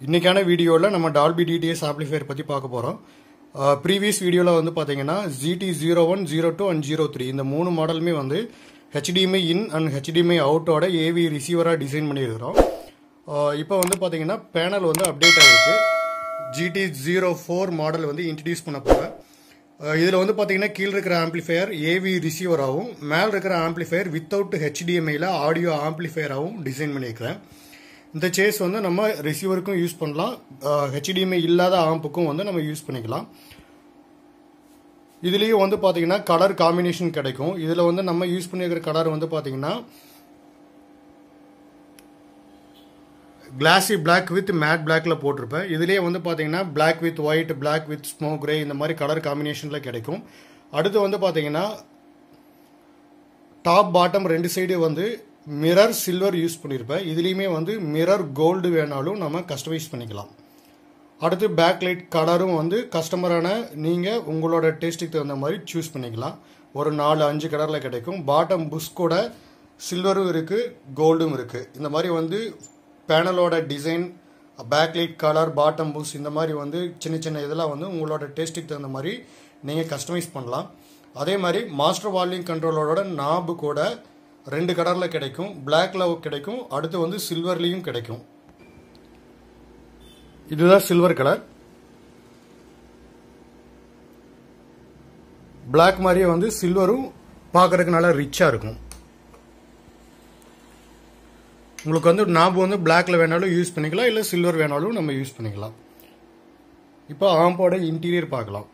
இன்றைக்கான வீடியோவில் நம்ம டால்பி டிடிஎஸ் ஆம்ப்ளிஃபையர் பற்றி பார்க்க போகிறோம் ப்ரீவியஸ் வீடியோவில் வந்து பார்த்தீங்கன்னா GT zero one zero two and zero three இந்த மூணு மாடலுமே வந்து ஹெச்டிஎம்ஐ இன் அண்ட் ஹெச்டிஎம்ஐ அவுட்டோட ஏவி ரிசீவராக டிசைன் பண்ணியிருக்கிறோம் இப்போ வந்து பார்த்தீங்கன்னா பேனல் வந்து அப்டேட் ஆகிருக்கு ஜிடி ஜீரோ ஃபோர் மாடல் வந்து இன்ட்ரடியூஸ் பண்ண போகிறேன் இதில் வந்து பார்த்தீங்கன்னா கீழே இருக்கிற ஆம்ப்ளிஃபையர் ஏவி ரிசீவராகவும் மேலே இருக்கிற ஆம்ப்ளிஃபையர் வித்தவுட் ஹெச்டிஎம்ஐயில் ஆடியோ ஆம்ப்ளிஃபையராகவும் டிசைன் பண்ணியிருக்கிறேன் இந்த சேஸ் வந்து நம்ம ரிசீவருக்கும் யூஸ் பண்ணலாம் ஹெச்டிஎம்ஐ இல்லாத ஆம்புக்கும் வந்து நம்ம யூஸ் பண்ணிக்கலாம் இதுலேயும் வந்து பார்த்தீங்கன்னா கலர் காம்பினேஷன் கிடைக்கும் இதில் வந்து நம்ம யூஸ் பண்ணியிருக்கிற கலர் வந்து பார்த்தீங்கன்னா கிளாஸி பிளாக் வித் மேட் பிளாக்ல போட்டிருப்பேன் இதுலேயே வந்து பார்த்தீங்கன்னா black with white black with smoke grey இந்த மாதிரி கலர் காம்பினேஷனில் கிடைக்கும் அடுத்து வந்து பார்த்தீங்கன்னா டாப் பாட்டம் ரெண்டு சைடு வந்து மிரர் சில்வர் யூஸ் பண்ணியிருப்பேன் இதுலேயுமே வந்து மிரர் கோல்டு வேணாலும் நம்ம கஸ்டமைஸ் பண்ணிக்கலாம் அடுத்து பேக் லைட் கலரும் வந்து கஸ்டமரான நீங்கள் உங்களோட டேஸ்ட்டுக்கு தகுந்த மாதிரி சூஸ் பண்ணிக்கலாம் ஒரு நாலு அஞ்சு கலரில் கிடைக்கும் பாட்டம் புஷ் கூட சில்வரும் இருக்குது கோல்டும் இருக்குது இந்த மாதிரி வந்து பேனலோட design back light colour bottom push இந்த மாதிரி வந்து சின்ன சின்ன இதெல்லாம் வந்து உங்களோட டேஸ்ட்டுக்கு தகுந்த மாதிரி நீங்கள் கஸ்டமைஸ் பண்ணலாம் அதே மாதிரி மாஸ்டர் வால்யூம் கண்ட்ரோலரோட நாபு கூட ரெண்டு கலரில் கிடைக்கும் பிளாக்ல கிடைக்கும் அடுத்து வந்து சில்வர்லேயும் கிடைக்கும் இதுதான் சில்வர் கலர் பிளாக் மாதிரியே வந்து சில்வரும் பார்க்கறதுக்கு நல்லா ரிச்சாக இருக்கும் உங்களுக்கு வந்து நாபு வந்து பிளாக்ல வேணாலும் யூஸ் பண்ணிக்கலாம் இல்லை சில்வர் வேணாலும் நம்ம யூஸ் பண்ணிக்கலாம் இப்போ ஆம்போட இன்டீரியர் பார்க்கலாம்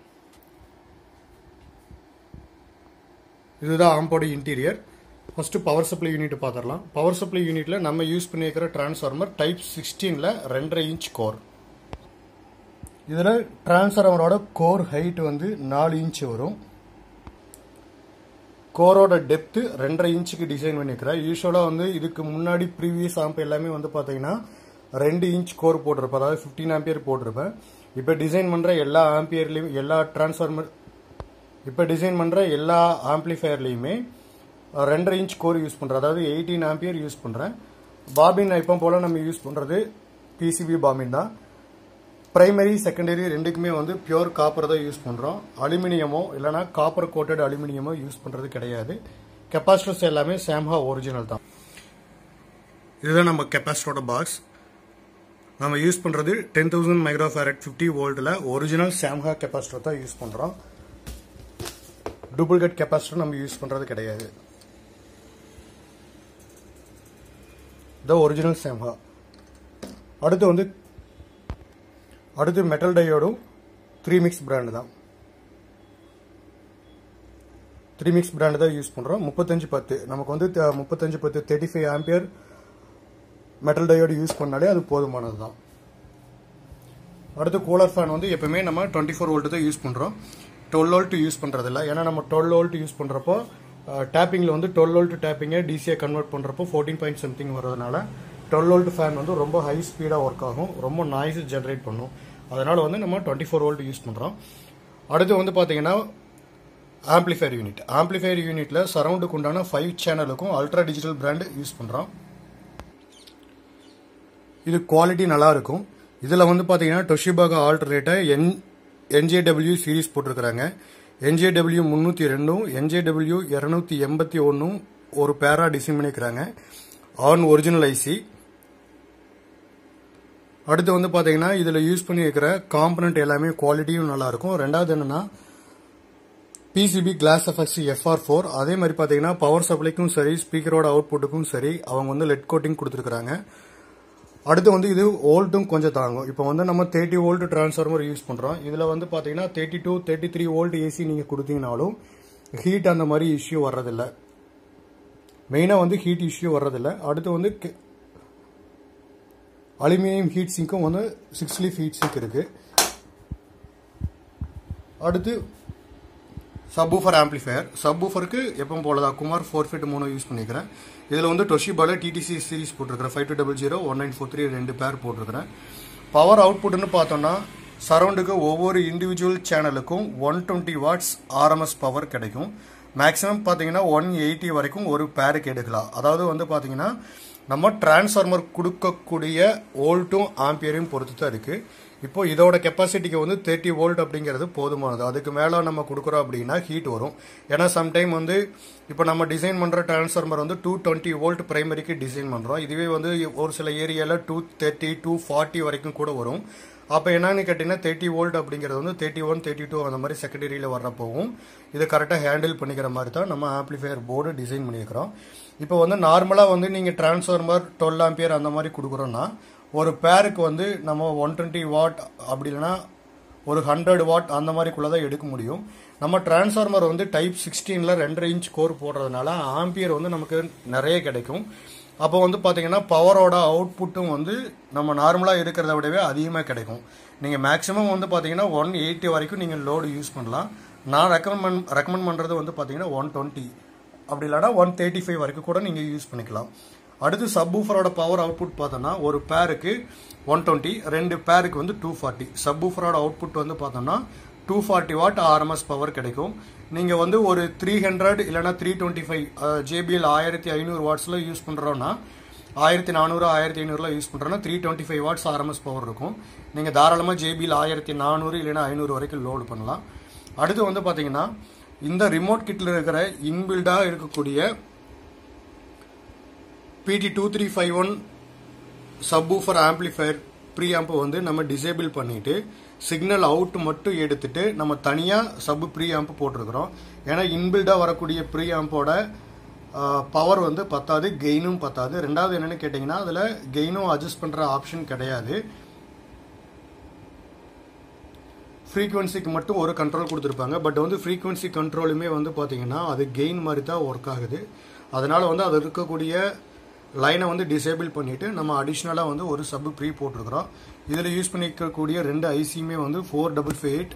இதுதான் ஆம்போட interior first power supply unit பார்த்துடலாம் பவர் சப்ளை யூனிட்டில் நம்ம யூஸ் பண்ணியிருக்கிற டிரான்ஸ்ஃபார்மர் டைப் சிக்ஸ்டீனில் ரெண்டரை இன்ச் கோர் இதில் டிரான்ஸ்ஃபார்மரோட கோர் ஹைட் வந்து நாலு இன்ச் வரும் கோரோட டெப்த்து ரெண்டரை இன்ச்சுக்கு டிசைன் பண்ணியிருக்கிறேன் யூஸ்வலாக வந்து இதுக்கு முன்னாடி ப்ரீவியஸ் ஆம்ப் எல்லாமே வந்து பார்த்தீங்கன்னா ரெண்டு இன்ச் கோர் போட்டிருப்பேன் அதாவது ஃபிஃப்டீன் ஆம்பியர் போட்டிருப்பேன் இப்போ டிசைன் பண்ணுற எல்லா ஆம்பியர்லேயும் எல்லா டிரான்ஸ்ஃபார்மர் இப்போ டிசைன் பண்ணுற எல்லா ஆம்ப்ளிஃபயர்லேயுமே ரெண்டரை இன்ச் கோர் யூஸ் பண்ணுறேன் அதாவது எயிட்டீன் ஆம்பியர் யூஸ் பண்ணுறேன் பாபின் இப்போ போல் நம்ம யூஸ் பண்ணுறது பிசிபி பாபின் தான் பிரைமரி செகண்டரி ரெண்டுக்குமே வந்து பியூர் காப்பர் தான் யூஸ் பண்ணுறோம் அலுமினியமோ இல்லைனா காப்பர் கோட்டட் அலுமினியமோ யூஸ் பண்ணுறது கிடையாது கெப்பாசிட்டர்ஸ் எல்லாமே சாம்ஹா ஒரிஜினல் தான் இதுதான் நம்ம கெப்பாசிட்டரோட பாக்ஸ் நம்ம யூஸ் பண்ணுறது ten thousand micro farad fifty வோல்ட்டில் ஒரிஜினல் சாம்ஹா கெப்பாசிட்டர் தான் யூஸ் பண்ணுறோம் டூப்ளிகேட் கெப்பாசிட்டர் நம்ம யூஸ் பண்ணுறது கிடையாது த ஒரிஜினல் சாம்ஹா அடுத்து வந்து அடுத்து மெட்டல் டையோடும் த்ரீ மிக்ஸ் பிராண்டு தான் த்ரீ மிக்ஸ் பிராண்டு தான் யூஸ் பண்ணுறோம் முப்பத்தஞ்சு பத்து நமக்கு வந்து முப்பத்தஞ்சு பத்து thirty five ampere metal diode use பண்ணாலே அது போதுமானது தான் அடுத்து கூலர் ஃபேன் வந்து எப்பவுமே நம்ம டுவெண்ட்டி ஃபோர் வோல்ட்டு தான் யூஸ் பண்ணுறோம் டுவெல் வோல்ட் யூஸ் பண்ணுறதில்ல ஏன்னா நம்ம டுவெல் வோல்ட் யூஸ் பண்ணுறப்போ டேப்பிங்கில் வந்து டுவெல் வோல்ட் டேப்பிங்கை டிசியை கன்வெர்ட் பண்ணுறப்போ ஃபோர்டீன் பாயிண்ட் சம்திங் வரதுனால டுவெல் வோல்ட் ஃபேன் வந்து ரொம்ப ஹை ஸ்பீடாக ஒர்க் ஆகும் ரொம்ப நாய்ஸ் ஜென்ரேட் பண்ணும் அதனால் வந்து நம்ம டுவெண்ட்டி ஃபோர் வோல்ட் யூஸ் பண்ணுறோம் அடுத்து வந்து பார்த்தீங்கன்னா ஆம்ப்ளிஃபயர் யூனிட் ஆம்ப்ளிஃபயர் யூனிட்டில் சரௌண்டுக்கு உண்டான ஃபைவ் சேனலுக்கும் அல்ட்ரா டிஜிட்டல் பிராண்ட் யூஸ் பண்ணுறோம் இது குவாலிட்டி நல்லா இருக்கும் இதில் வந்து பார்த்தீங்கன்னா டொஷிபாகா ஆல்டர்னேட்டை என் என்ஜேடபிள்யூ சீரீஸ் போட்டிருக்கிறாங்க என்ஜேடபிள்யூ முந்நூற்றி ரெண்டும் என்ஜேடபிள்யூ இரநூத்தி எண்பத்தி ஒன்றும் ஒரு பேரா டிசைன் பண்ணியிருக்கிறாங்க ஆன் ஒரிஜினல் ஐசி அடுத்து வந்து பார்த்தீங்கன்னா இதில் யூஸ் பண்ணியிருக்கிற காம்பனண்ட் எல்லாமே குவாலிட்டியும் நல்லாயிருக்கும் ரெண்டாவது என்னென்னா PCB class FX FR four அதே மாதிரி பார்த்தீங்கன்னா பவர் சப்ளைக்கும் சரி ஸ்பீக்கரோட அவுட்புட்டுக்கும் சரி அவங்க வந்து லெட் கோட்டிங் கொடுத்துருக்குறாங்க அடுத்து வந்து இது வோல்ட்டும் கொஞ்சம் தாங்கும் இப்போ வந்து நம்ம தேர்ட்டி வோல்ட் டிரான்ஸ்ஃபார்மர் யூஸ் பண்ணுறோம் இதில் வந்து பார்த்தீங்கன்னா thirty two thirty three volt AC நீங்கள் கொடுத்தீங்கனாலும் ஹீட் அந்த மாதிரி இஷ்யூ வர்றதில்ல மெயினாக வந்து ஹீட் இஷ்யூ வர்றதில்ல அடுத்து வந்து அலுமினியம் ஹீட் சிங்க்கும் வந்து சிக்ஸ் லீஃப் ஹீட் சிங்க் இருக்குது அடுத்து சப்வூஃபர் ஆம்ப்ளிஃபயர் சப்வூஃபருக்கு எப்பவும் போல தான் குமார் ஃபோர் ஃபிட் மூணு யூஸ் பண்ணிக்கிறேன் இதில் வந்து டொஷிபால டிடிசி சீரிஸ் போட்டிருக்கிறேன் five two double zero one nine four three ரெண்டு பேர் போட்டிருக்கிறேன் பவர் அவுட்புட்னு பார்த்தோம்னா சரௌண்டுக்கு ஒவ்வொரு இண்டிவிஜுவல் சேனலுக்கும் one twenty watts RMS power கிடைக்கும் மேக்ஸிமம் பார்த்தீங்கன்னா ஒன் எயிட்டி வரைக்கும் ஒரு பேருக்கு எடுக்கலாம் அதாவது வந்து பார்த்தீங்கன்னா நம்ம டிரான்ஸ்ஃபார்மர் கொடுக்கக்கூடிய வோல்ட்டும் ஆம்பியரையும் பொறுத்து தான் இருக்கு இப்போ இதோட கெப்பாசிட்டிக்கு வந்து தேர்ட்டி வோல்ட் அப்படிங்கிறது போதுமானது அதுக்கு மேலே நம்ம கொடுக்குறோம் அப்படின்னா ஹீட் வரும் ஏன்னா சம்டைம் வந்து இப்போ நம்ம டிசைன் பண்ணுற டிரான்ஸ்ஃபார்மர் வந்து டூ டுவெண்ட்டி வோல்ட் பிரைமரிக்கு டிசைன் பண்ணுறோம் இதுவே வந்து ஒரு சில ஏரியாவில் டூ தேர்ட்டி டூ ஃபார்ட்டி வரைக்கும் கூட வரும் அப்போ என்னன்னு கேட்டிங்கன்னா தேர்ட்டி வோல்ட் அப்படிங்கிறது வந்து தேர்ட்டி ஒன் தேர்ட்டி டூ அந்த மாதிரி செகண்டரியில் வர்றப்போவும் இதை கரெக்டாக ஹேண்டில் பண்ணிக்கிற மாதிரி தான் நம்ம ஆம்ப்ளிஃபையர் போர்டு டிசைன் பண்ணியிருக்கிறோம் இப்போ வந்து நார்மலாக வந்து நீங்கள் டிரான்ஸ்ஃபார்மர் டுவெல் ஆம்பியர் அந்த மாதிரி கொடுக்குறோன்னா ஒரு பேருக்கு வந்து நம்ம ஒன் டுவெண்ட்டி வாட் அப்படி இல்லைன்னா ஒரு ஹண்ட்ரட் வாட் அந்த மாதிரிக்குள்ளே தான் எடுக்க முடியும் நம்ம டிரான்ஸ்ஃபார்மர் வந்து டைப் சிக்ஸ்டீனில் ரெண்டரை இன்ச் கோர் போடுறதுனால ஆம்பியர் வந்து நமக்கு நிறைய கிடைக்கும் அப்போ வந்து பார்த்தீங்கன்னா பவரோட அவுட்புட்டும் வந்து நம்ம நார்மலாக இருக்கிறத விடவே அதிகமாக கிடைக்கும் நீங்கள் மேக்ஸிமம் வந்து பார்த்தீங்கன்னா ஒன் எயிட்டி வரைக்கும் நீங்கள் லோடு யூஸ் பண்ணலாம் நான் ரெக்கமெண்ட் ரெக்கமெண்ட் பண்ணுறது வந்து பார்த்தீங்கன்னா ஒன் டுவெண்ட்டி அப்படி இல்லைனா ஒன் தேர்ட்டி ஃபைவ் வரைக்கும் கூட நீங்கள் யூஸ் பண்ணிக்கலாம் அடுத்து சப்வூஃபரோட பவர் அவுட்புட் பார்த்தோன்னா ஒரு பேருக்கு ஒன் டுவெண்ட்டி ரெண்டு பேருக்கு வந்து டூ ஃபார்ட்டி சப்வூஃபரோட அவுட்புட் வந்து பார்த்தோன்னா two forty watt RMS power கிடைக்கும் நீங்கள் வந்து ஒரு த்ரீ ஹண்ட்ரட் இல்லைனா த்ரீ டுவெண்ட்டி ஃபைவ் ஜேபிஎல் ஆயிரத்தி ஐநூறு வாட்ஸில் யூஸ் பண்ணுறோன்னா ஆயிரத்தி நானூறு ஆயிரத்தி ஐநூறுல யூஸ் பண்ணுறோன்னா three twenty five watts RMS power இருக்கும் நீங்கள் தாராளமாக ஜேபிஎல் ஆயிரத்தி நானூறு இல்லைனா ஐநூறு வரைக்கும் லோடு பண்ணலாம் அடுத்து வந்து பார்த்தீங்கன்னா இந்த ரிமோட் கிட்டில் இருக்கிற இன்பில்டாக இருக்கக்கூடிய PT two three five one subwoofer amplifier pre ஆம்பை வந்து நம்ம டிசேபிள் பண்ணிட்டு சிக்னல் அவுட் மட்டும் எடுத்துட்டு நம்ம தனியாக சப் ப்ரீ ஆம்ப் போட்டிருக்கிறோம் ஏன்னா இன்பில்டாக வரக்கூடிய ப்ரீ ஆம்போட பவர் வந்து பத்தாது கெயினும் பத்தாது ரெண்டாவது என்னன்னு கேட்டிங்கன்னா அதில் கெயினும் அட்ஜஸ்ட் பண்ணுற ஆப்ஷன் கிடையாது ஃப்ரீக்குவன்சிக்கு மட்டும் ஒரு கண்ட்ரோல் கொடுத்துருப்பாங்க பட் வந்து ஃப்ரீக்குவன்சி கண்ட்ரோலுமே வந்து பார்த்தீங்கன்னா அது கெயின் மாதிரி தான் ஒர்க் ஆகுது அதனால் வந்து அது இருக்கக்கூடிய லைனை வந்து டிசேபிள் பண்ணிவிட்டு நம்ம அடிஷ்னலாக வந்து ஒரு சப் ப்ரீ போட்டிருக்கிறோம் இதில் யூஸ் பண்ணிக்கக்கூடிய ரெண்டு ஐசியுமே வந்து four double five eight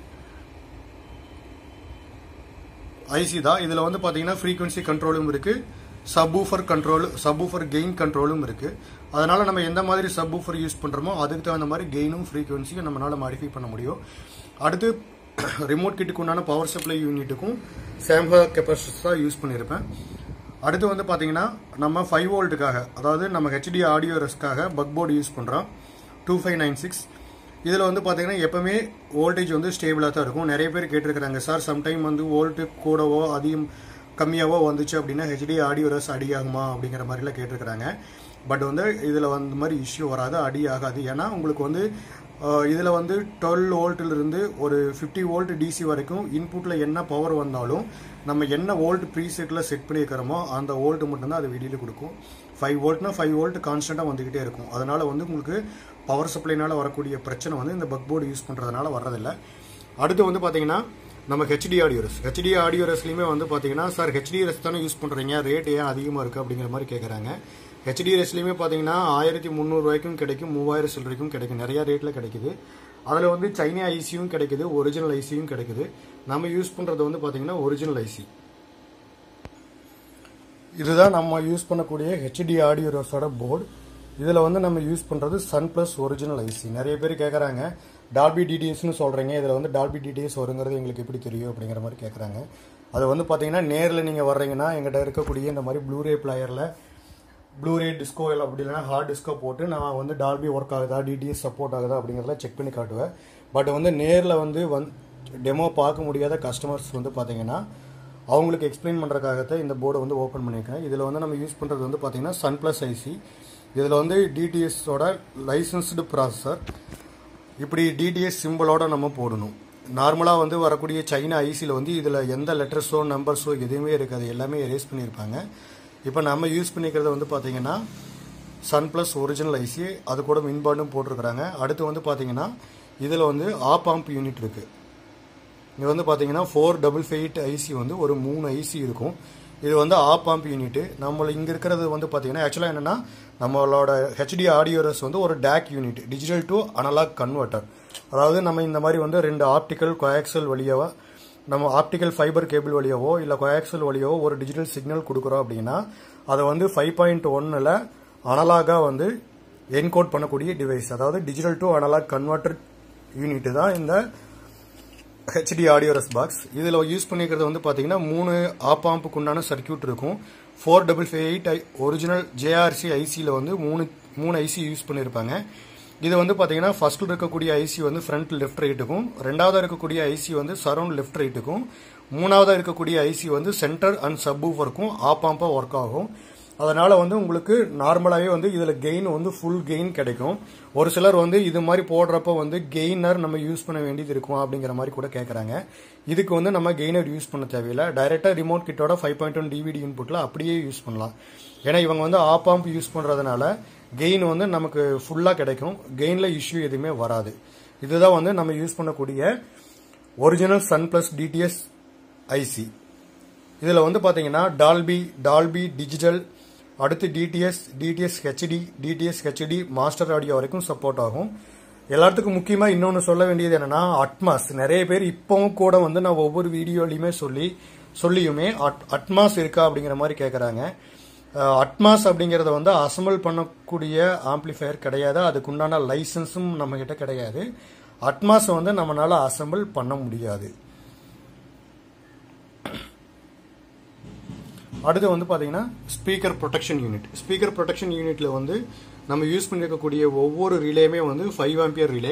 IC தான் இதில் வந்து பார்த்தீங்கன்னா ஃப்ரீக்குவன்சி கண்ட்ரோலும் இருக்குது சப்வூஃபர் கண்ட்ரோல் சப்வூஃபர் கெயின் கண்ட்ரோலும் இருக்குது அதனால் நம்ம எந்த மாதிரி சப்வூஃபர் யூஸ் பண்ணுறோமோ அதுக்கு தகுந்த மாதிரி கெயினும் ஃப்ரீக்குவன்சியும் நம்மளால் மாடிஃபை பண்ண முடியும் அடுத்து ரிமோட் கிட்டுக்கு உண்டான பவர் சப்ளை யூனிட்டுக்கும் சேம்ஹா கெப்பாசிட்டர்ஸ் தான் யூஸ் பண்ணியிருப்பேன் அடுத்து வந்து பார்த்தீங்கன்னா நம்ம ஃபைவ் வோல்ட்டுக்காக அதாவது நம்ம ஹெச்டி ஆடியோ ரெஸ்க்காக பக் போர்டு யூஸ் பண்ணுறோம் டூ ஃபைவ் நைன் சிக்ஸ் இதில் வந்து பார்த்தீங்கன்னா எப்பவுமே வோல்டேஜ் வந்து ஸ்டேபிளாக தான் இருக்கும் நிறைய பேர் கேட்டிருக்கிறாங்க சார் சம்டைம் வந்து வோல்ட்டு கூடவோ அதிகம் கம்மியாவோ வந்துச்சு அப்படின்னா ஹெச்டி ஆடியோ ரெஸ் அடி ஆகுமா அப்படிங்கிற மாதிரிலாம் கேட்டிருக்கிறாங்க பட் வந்து இதில் வந்து மாதிரி இஷ்யூ வராது அடி ஆகாது ஏன்னா உங்களுக்கு வந்து இதில் வந்து டுவெல் வோல்ட்டிலிருந்து ஒரு ஃபிஃப்டி வோல்ட் டிசி வரைக்கும் இன்புட்டில் என்ன பவர் வந்தாலும் நம்ம என்ன வோல்ட் ப்ரீசெட்டில் செட் பண்ணியிருக்கிறோமோ அந்த வோல்ட் மட்டும்தான் அது வெளியில் கொடுக்கும் ஃபைவ் வோல்ட்னா ஃபைவ் வோல்ட் கான்ஸ்டண்ட்டாக வந்துக்கிட்டே இருக்கும் அதனால் வந்து உங்களுக்கு பவர் சப்ளைனால வரக்கூடிய பிரச்சனை வந்து இந்த பக் போர்டு யூஸ் பண்ணுறதுனால வர்றதில்ல அடுத்து வந்து பார்த்தீங்கன்னா நம்ம ஹெச்டி ஆடியோரஸ் ஹெச்டி ஆடியோரஸ்லையுமே வந்து பார்த்தீங்கன்னா சார் ஹெச்டிஎஸ் தானே யூஸ் பண்ணுறீங்க ரேட் ஏன் அதிகமாக இருக்குது அப்படிங்கிற மாதிரி கேட்குறாங்க ஹெச்டிஎஸ்லையுமே பார்த்தீங்கன்னா ஆயிரத்தி முந்நூறுரூவாய்க்கும் கிடைக்கும் மூவாயிரம் சில்லரைக்கும் கிடைக்கும் நிறையா ரேட்டில் கிடைக்குது அதில் வந்து சைனா ஐசியும் கிடைக்குது ஒரிஜினல் ஐசியும் கிடைக்குது நம்ம யூஸ் பண்ணுறது வந்து பார்த்தீங்கன்னா ஒரிஜினல் ஐசி இதுதான் நம்ம யூஸ் பண்ணக்கூடிய ஹெச்டி ஆடியோரஸோட போர்டு இதில் வந்து நம்ம யூஸ் பண்ணுறது சன் ப்ளஸ் ஒரிஜினல் ஐசி நிறைய பேர் கேட்குறாங்க டால்பி டிடிஎஸ்னு சொல்கிறீங்க இதில் வந்து டால்பி டிடிஎஸ் வருங்கிறது எங்களுக்கு எப்படி தெரியும் அப்படிங்கிற மாதிரி கேட்குறாங்க அது வந்து பார்த்தீங்கன்னா நேரில் நீங்கள் வர்றீங்கன்னா எங்கிட்ட இருக்கக்கூடிய இந்த மாதிரி ப்ளூரே பிளேயரில் ப்ளூரே டிஸ்கோ இல்லை அப்படி இல்லைனா ஹார்ட் டிஸ்கோ போட்டு நான் வந்து டால்பி ஒர்க் ஆகுதா டிடிஎஸ் சப்போர்ட் ஆகுதா அப்படிங்கிறத செக் பண்ணி காட்டுவேன் பட் வந்து நேரில் வந்து வந் டெமோ பார்க்க முடியாத கஸ்டமர்ஸ் வந்து பார்த்தீங்கன்னா அவங்களுக்கு எக்ஸ்பிளைன் பண்ணுறதுக்காகத்தான் இந்த போர்டை வந்து ஓப்பன் பண்ணியிருக்கேன் இதில் வந்து நம்ம யூஸ் பண்ணுறது வந்து பார்த்தீங்கன்னா சன் ப்ளஸ் ஐசி இதில் வந்து டிடிஎஸோட லைசன்ஸ்டு ப்ராசஸர் இப்படி டிடிஎஸ் சிம்பிளோட நம்ம போடணும் நார்மலாக வந்து வரக்கூடிய சைனா ஐசியில் வந்து இதில் எந்த லெட்டர்ஸோ நம்பர்ஸோ எதுவுமே இருக்காது எல்லாமே எரேஸ் பண்ணியிருப்பாங்க இப்போ நம்ம யூஸ் பண்ணிக்கிறது வந்து பார்த்தீங்கன்னா சன் ப்ளஸ் ஒரிஜினல் ஐசி அது கூட மின்பாண்டும் போட்டிருக்கிறாங்க அடுத்து வந்து பார்த்தீங்கன்னா இதில் வந்து ஆப் ஆம்ப் யூனிட் இருக்குது இது வந்து பார்த்தீங்கன்னா ஃபோர் டபுள் ஃபைட் ஐசி வந்து ஒரு மூணு ஐசி இருக்கும் இது வந்து ஆப் ஆம்ப் யூனிட் நம்ம இங்கே இருக்கிறது வந்து பார்த்தீங்கன்னா ஆக்சுவலாக என்னென்னா நம்மளோட ஹெச்டி ஆடியோரஸ் வந்து ஒரு DAC unit digital to analog converter அதாவது நம்ம இந்த மாதிரி வந்து ரெண்டு ஆப்டிக்கல் கொயாக்சல் வழியாக நம்ம ஆப்டிக்கல் ஃபைபர் கேபிள் வழியாவோ இல்லை கொயாக்சல் வழியாவோ ஒரு டிஜிட்டல் சிக்னல் கொடுக்குறோம் அப்படின்னா அதை வந்து ஃபைவ் பாயிண்ட் ஒன்னில் அனலாகாக வந்து என்கோட் பண்ணக்கூடிய டிவைஸ் அதாவது digital to analog converter unit தான் இந்த ஹெச்டி ஆடியோரஸ் பாக்ஸ் இதில் யூஸ் பண்ணிக்கிறது வந்து பார்த்தீங்கன்னா மூணு ஆப் ஆம்புக்கு உண்டான சர்க்கியூட் இருக்கும் four double five eight I original JRC ஐசியில் வந்து மூணு மூணு ஐசி யூஸ் பண்ணியிருப்பாங்க இது வந்து பார்த்தீங்கன்னா ஃபர்ஸ்ட்ல இருக்கக்கூடிய ஐசி வந்து ஃப்ரண்ட் லெஃப்ட் ரைட்டுக்கும் ரெண்டாவதாக இருக்கக்கூடிய ஐசி வந்து சரௌண்ட் லெஃப்ட் ரைட்டுக்கும் மூணாவதாக இருக்கக்கூடிய ஐசி வந்து சென்டர் அண்ட் சப்வூஃபருக்கும் ஆப் ஆம்பாக ஒர்க் ஆகும் அதனால வந்து உங்களுக்கு நார்மலாகவே வந்து இதில் கெயின் வந்து ஃபுல் கெயின் கிடைக்கும் ஒரு சிலர் வந்து இது மாதிரி போடுறப்ப வந்து கெய்னர் நம்ம யூஸ் பண்ண வேண்டியது இருக்கும் அப்படிங்கிற மாதிரி கூட கேட்குறாங்க இதுக்கு வந்து நம்ம கெய்னர் யூஸ் பண்ண தேவையில்லை டைரெக்டாக ரிமோட் கிட்டோட ஃபைவ் பாயிண்ட் ஒன் டிவிடி இன்புட்டில் அப்படியே யூஸ் பண்ணலாம் ஏன்னா இவங்க வந்து ஆப் ஆம்ப் யூஸ் பண்ணுறதுனால கெயின் வந்து நமக்கு ஃபுல்லாக கிடைக்கும் கெயினில் இஷ்யூ எதுவுமே வராது இதுதான் வந்து நம்ம யூஸ் பண்ணக்கூடிய original Sunplus DTS IC இதில் வந்து பார்த்தீங்கன்னா டால்பி டால்பி டிஜிட்டல் அடுத்து DTS DTS HD DTS HD master audio வரைக்கும் சப்போர்ட் ஆகும் எல்லாத்துக்கும் முக்கியமாக இன்னொன்று சொல்ல வேண்டியது என்னன்னா அட்மாஸ் நிறைய பேர் இப்பவும் கூட வந்து நான் ஒவ்வொரு வீடியோலையுமே சொல்லி சொல்லியுமே அட்மாஸ் இருக்கா அப்படிங்கிற மாதிரி கேட்குறாங்க அட்மாஸ் அப்படிங்கிறத வந்து அசம்பிள் பண்ணக்கூடிய ஆம்ப்ளிஃபயர் கிடையாது அதுக்கு உண்டான லைசன்ஸும் நம்ம கிட்ட கிடையாது அட்மாஸ் வந்து நம்மளால அசம்பிள் பண்ண முடியாது அடுத்து வந்து பார்த்தீங்கன்னா speaker protection unit speaker protection யூனிட்ல வந்து நம்ம யூஸ் பண்ணிருக்கக்கூடிய ஒவ்வொரு ரிலேயுமே வந்து ஃபைவ் ஆம்பியர் ரிலே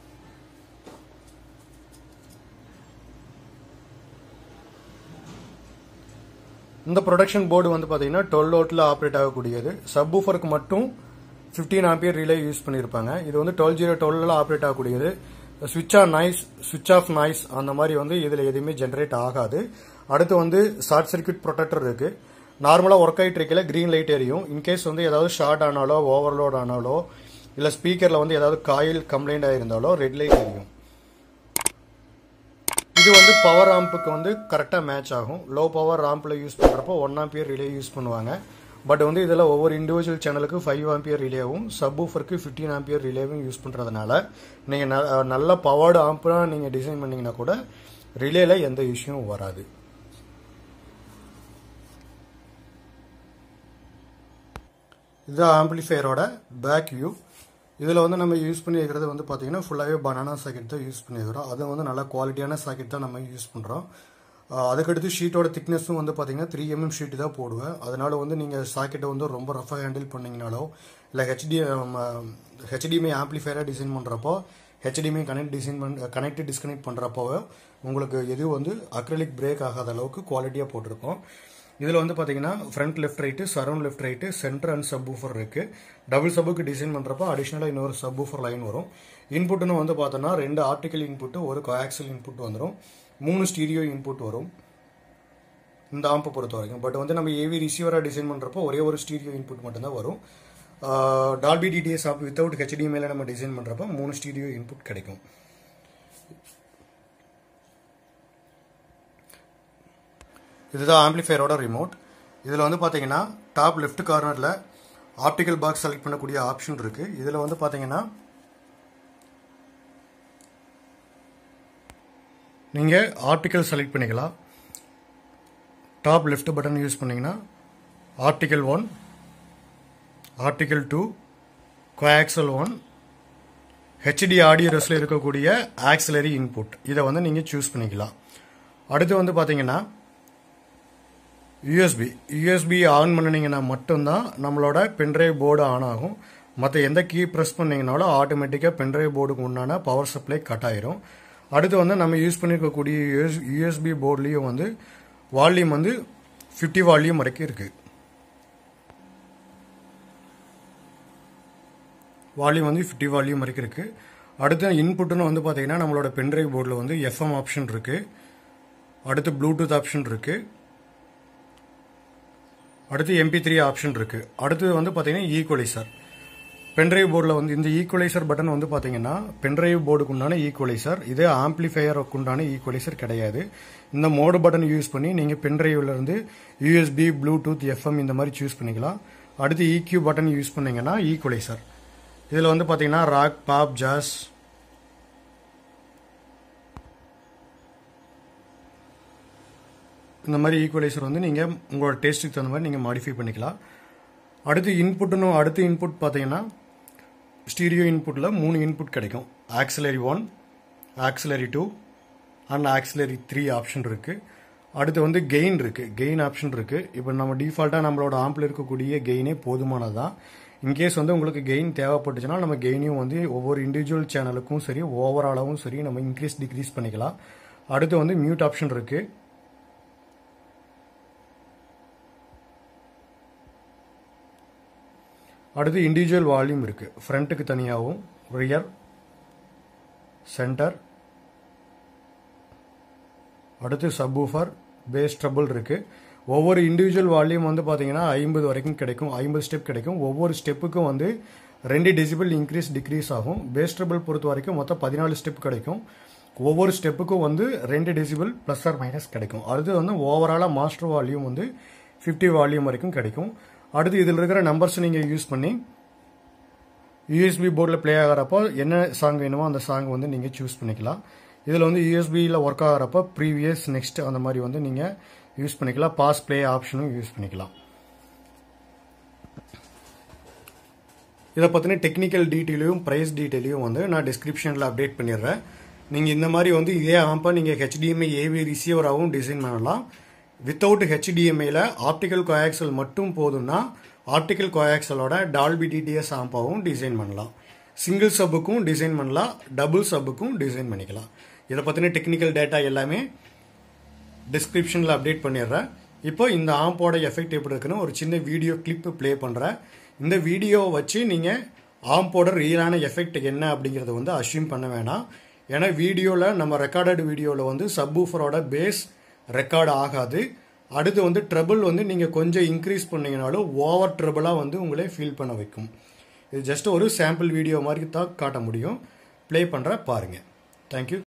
இந்த ப்ரொடக்ஷன் போர்டு வந்து பார்த்தீங்கன்னா டுவெல் ஓட்டில் ஆப்ரேட் ஆகக்கூடியது சப்வூஃபருக்கு மட்டும் ஃபிஃப்டீன் ஆம்பியர் ரிலே யூஸ் பண்ணியிருப்பாங்க இது வந்து டுவெல் ஜீரோ டுவெல் ஆப்ரேட் ஆகக்கூடியது சுவிட்ச் ஆன் நாய்ஸ் சுவிட்ச் ஆஃப் நாய்ஸ் அந்த மாதிரி வந்து இதில் எதுவுமே ஜென்ரேட் ஆகாது அடுத்து வந்து ஷார்ட் சர்க்யூட் ப்ரொடெக்டர் இருக்கு நார்மலாக ஒர்க் ஆகிட்டு இருக்கல க்ரீன் லைட் எரியும் இன்கேஸ் வந்து ஏதாவது ஷார்ட் ஆனாலோ ஓவர்லோட் ஆனாலோ இல்லை ஸ்பீக்கரில் வந்து ஏதாவது காயில் கம்ப்ளைண்ட் ஆயிருந்தாலோ ரெட் லைட் எரியும் இது வந்து பவர் ஆம்புக்கு வந்து கரெக்டாக மேட்ச் ஆகும் லோ பவர் ஆம்பில் யூஸ் பண்ணுறப்போ ஒன் ஆம்பியர் ரிலே யூஸ் பண்ணுவாங்க பட் வந்து இதில் ஒவ்வொரு இண்டிவிஜுவல் சேனலுக்கு ஃபைவ் ஆம்பியர் ரிலேவும் சப்வூஃபருக்கு ஃபிஃப்டீன் ஆம்பியர் ரிலேவும் யூஸ் பண்ணுறதுனால நீங்கள் நல்ல பவர்டு ஆம்பாக நீங்கள் டிசைன் பண்ணீங்கன்னா கூட ரிலேல எந்த இஷ்யூவும் வராது இதுதான் ஆம்பிளிஃபையரோட பேக் வியூ இதில் வந்து நம்ம யூஸ் பண்ணியிருக்கிறது வந்து பார்த்தீங்கன்னா ஃபுல்லாகவே பனானா சாக்கெட் தான் யூஸ் பண்ணியிருக்கிறோம் அது வந்து நல்ல குவாலிட்டியான சாக்கெட் தான் நம்ம யூஸ் பண்ணுறோம் அதுக்கடுத்து ஷீட்டோட திக்னஸும் வந்து பார்த்தீங்கன்னா த்ரீ எம்எம் ஷீட்டு தான் போடுவேன் அதனால வந்து நீங்கள் சாக்கெட்டை வந்து ரொம்ப ரஃபாக ஹேண்டில் பண்ணிங்கனாலோ இல்லை ஹெச்டி ஹெச்டிஎம்ஐ ஆம்பிளிஃபையராக டிசைன் பண்ணுறப்போ ஹெச்டிஎம்ஐ கனெக்ட் டிசைன் பண்ண கனெக்ட் டிஸ்கனெக்ட் பண்ணுறப்போ உங்களுக்கு எது வந்து அக்ரலிக் பிரேக் ஆகாத அளவுக்கு குவாலிட்டியாக போட்டிருக்கோம் இதில் வந்து பார்த்தீங்கன்னா front left right surround left right centre and subwoofer இருக்கு டபுள் சப்புக்கு டிசைன் பண்ணுறப்போ அடிஷ்னலாக இன்னொரு சப் ஊஃபர் லைன் வரும் இன்புட்னு வந்து பார்த்தோன்னா ரெண்டு ஆர்டிக்கல் இன்புட்டு ஒரு கோஆக்சல் இன்புட் வந்துடும் மூணு ஸ்டீரியோ இன்புட் வரும் இந்த ஆம்பை பொறுத்த வரைக்கும் பட் வந்து நம்ம ஏவி ரிசீவராக டிசைன் பண்ணுறப்போ ஒரே ஒரு ஸ்டீரியோ இன்புட் மட்டும்தான் வரும் டால்பி டிடிஎஸ் ஆப் வித்தவுட் ஹெச்டிஎம்ஏல நம்ம டிசைன் பண்ணுறப்போ மூணு ஸ்டீரியோ இன்புட் கிடைக்கும் இதுதான் ஆம்பிளிஃபையரோட ரிமோட் இதில் வந்து பார்த்தீங்கன்னா டாப் லெஃப்ட் கார்னரில் ஆப்டிக்கல் பாக்ஸ் செலக்ட் பண்ணக்கூடிய ஆப்ஷன் இருக்கு இதில் வந்து பார்த்தீங்கன்னா நீங்கள் ஆப்டிக்கல் செலக்ட் பண்ணிக்கலாம் டாப் லெஃப்ட் பட்டன் யூஸ் பண்ணிங்கன்னா optical one optical two coaxial one HD audio ரெஸ்ல இருக்கக்கூடிய ஆக்சிலரி இன்புட் இதை வந்து நீங்கள் சூஸ் பண்ணிக்கலாம் அடுத்து வந்து பார்த்தீங்கன்னா யூஎஸ்பி யூஎஸ்பி ஆன் பண்ணினீங்கன்னா மட்டும்தான் நம்மளோட பென்ட்ரைவ் போர்டு ஆன் ஆகும் மற்ற எந்த கீ ப்ரெஸ் பண்ணீங்கனாலும் ஆட்டோமேட்டிக்காக பென்ட்ரைவ் போர்டுக்கு உண்டான பவர் சப்ளை கட் ஆயிரும் அடுத்து வந்து நம்ம யூஸ் பண்ணியிருக்கக்கூடிய யூஎஸ் யூஎஸ்பி போர்ட்லேயும் வந்து வால்யூம் வந்து ஃபிஃப்டி வால்யூம் வரைக்கும் இருக்குது வால்யூம் வந்து ஃபிஃப்டி வால்யூம் வரைக்கும் இருக்குது அடுத்து இன்புட்னு வந்து பார்த்தீங்கன்னா நம்மளோட பென்ட்ரைவ் போர்டில் வந்து எஃப்எம் ஆப்ஷன் இருக்குது அடுத்து ப்ளூடூத் ஆப்ஷன் இருக்குது அடுத்து எம்பி த்ரீ ஆப்ஷன் இருக்குது அடுத்து வந்து பார்த்தீங்கன்னா ஈக்குவலைசர் பென்ட்ரைவ் போர்டில் வந்து இந்த ஈக்குவலைசர் பட்டன் வந்து பார்த்தீங்கன்னா பென்ட்ரைவ் போர்டுக்கு உண்டான ஈக்குவலைசர் இது ஆம்பிளிஃபையருக்கு உண்டான ஈக்குவலைசர் கிடையாது இந்த மோடு பட்டன் யூஸ் பண்ணி நீங்கள் பென்ட்ரைவ்ல இருந்து யூஎஸ்பி ப்ளூடூத் எஃப்எம் இந்த மாதிரி சூஸ் பண்ணிக்கலாம் அடுத்து இக்யூ பட்டன் யூஸ் பண்ணீங்கன்னா ஈக்குவலைசர் இதில் வந்து பார்த்தீங்கன்னா ராக் பாப் ஜாஸ் இந்த மாதிரி ஈக்குவலைசர் வந்து நீங்கள் உங்களோட டேஸ்ட்டுக்கு தகுந்த மாதிரி நீங்கள் மாடிஃபை பண்ணிக்கலாம் அடுத்து இன்புட்னு அடுத்து இன்புட் பார்த்தீங்கன்னா ஸ்டீரியோ இன்புட்டில் மூணு இன்புட் கிடைக்கும் auxiliary one auxiliary two and auxiliary three option இருக்குது அடுத்து வந்து கெயின் இருக்குது கெயின் ஆப்ஷன் இருக்குது இப்போ நம்ம டிஃபால்ட்டாக நம்மளோட ஆம்பில் இருக்கக்கூடிய கெயினே போதுமானது தான் இன்கேஸ் வந்து உங்களுக்கு கெயின் தேவைப்பட்டுச்சுன்னா நம்ம கெயினையும் வந்து ஒவ்வொரு இண்டிவிஜுவல் சேனலுக்கும் சரி ஓவராலாகவும் சரி நம்ம இன்க்ரீஸ் டிக்ரீஸ் பண்ணிக்கலாம் அடுத்து வந்து மியூட் ஆப்ஷன் இருக்குது அடுத்து இண்டிவிஜுவல் வால்யூம் இருக்குது ஃப்ரண்ட்டுக்கு தனியாகவும் ரியர் சென்டர் அடுத்து சப்வூஃபர் பேஸ் ட்ரபிள் இருக்குது ஒவ்வொரு இண்டிவிஜுவல் வால்யூம் வந்து பார்த்தீங்கன்னா ஐம்பது வரைக்கும் கிடைக்கும் ஐம்பது ஸ்டெப் கிடைக்கும் ஒவ்வொரு ஸ்டெப்புக்கும் வந்து ரெண்டு டெசிபிள் இன்க்ரீஸ் டிக்ரீஸ் ஆகும் பேஸ் ட்ரபிள் பொறுத்த வரைக்கும் மொத்தம் பதினாலு ஸ்டெப் கிடைக்கும் ஒவ்வொரு ஸ்டெப்புக்கும் வந்து ரெண்டு டெசிபிள் ப்ளஸ் ஆர் மைனஸ் கிடைக்கும் அடுத்து வந்து ஓவராலாக மாஸ்டர் வால்யூம் வந்து ஃபிஃப்டி வால்யூம் வரைக்கும் கிடைக்கும் அடுத்து இதில் இருக்கிற நம்பர்ஸ் நீங்கள் யூஸ் பண்ணி யூஎஸ்பி போர்டில் ப்ளே ஆகிறப்போ என்ன சாங் வேணுமோ அந்த சாங் வந்து நீங்கள் சூஸ் பண்ணிக்கலாம் இதில் வந்து யூஎஸ்பியில் ஒர்க் ஆகிறப்ப ப்ரீவியஸ் நெக்ஸ்ட் அந்த மாதிரி வந்து நீங்கள் யூஸ் பண்ணிக்கலாம் பாஸ் ப்ளே ஆப்ஷனும் யூஸ் பண்ணிக்கலாம் இதை பற்றின டெக்னிக்கல் டீட்டெயிலையும் ப்ரைஸ் டீட்டெயிலையும் வந்து நான் டிஸ்கிரிப்ஷனில் அப்டேட் பண்ணிடுறேன் நீங்கள் இந்த மாதிரி வந்து இதே ஆம்பை நீங்கள் ஹெச்டிஎம்ஐ ஏவி ரிசீவராகவும் டிசைன் பண்ணலாம் வித்தவுட் ஹெச்டிஎம்ஐயில் ஆப்டிக்கல் கோயாக்சல் மட்டும் போதும்னா ஆப்டிக்கல் கோயாக்சலோட டால்பி டிடிஎஸ் ஆம்பாவும் டிசைன் பண்ணலாம் சிங்கிள் சப்புக்கும் டிசைன் பண்ணலாம் டபுள் சப்புக்கும் டிசைன் பண்ணிக்கலாம் இதை பற்றின டெக்னிக்கல் டேட்டா எல்லாமே டிஸ்கிரிப்ஷனில் அப்டேட் பண்ணிடுறேன் இப்போ இந்த ஆம்போட எஃபெக்ட் எப்படி இருக்குன்னு ஒரு சின்ன வீடியோ கிளிப் ப்ளே பண்ணுறேன் இந்த வீடியோவை வச்சு நீங்கள் ஆம்போட ரியலான எஃபெக்ட் என்ன அப்படிங்கிறத வந்து அஷ்யூம் பண்ண வேணாம் ஏன்னா வீடியோவில் நம்ம ரெக்கார்டட் வீடியோவில் வந்து சப்வூஃபரோட பேஸ் ரெக்கார்ட் ஆகாது அடுத்து வந்து ட்ரபிள் வந்து நீங்கள் கொஞ்சம் இன்க்ரீஸ் பண்ணீங்கனாலும் ஓவர் ட்ரபிளாக வந்து உங்களே ஃபீல் பண்ண வைக்கும் இது ஜஸ்ட் ஒரு சாம்பிள் வீடியோ மாதிரி தான் காட்ட முடியும் ப்ளே பண்ணுற பாருங்கள் தேங்க்யூ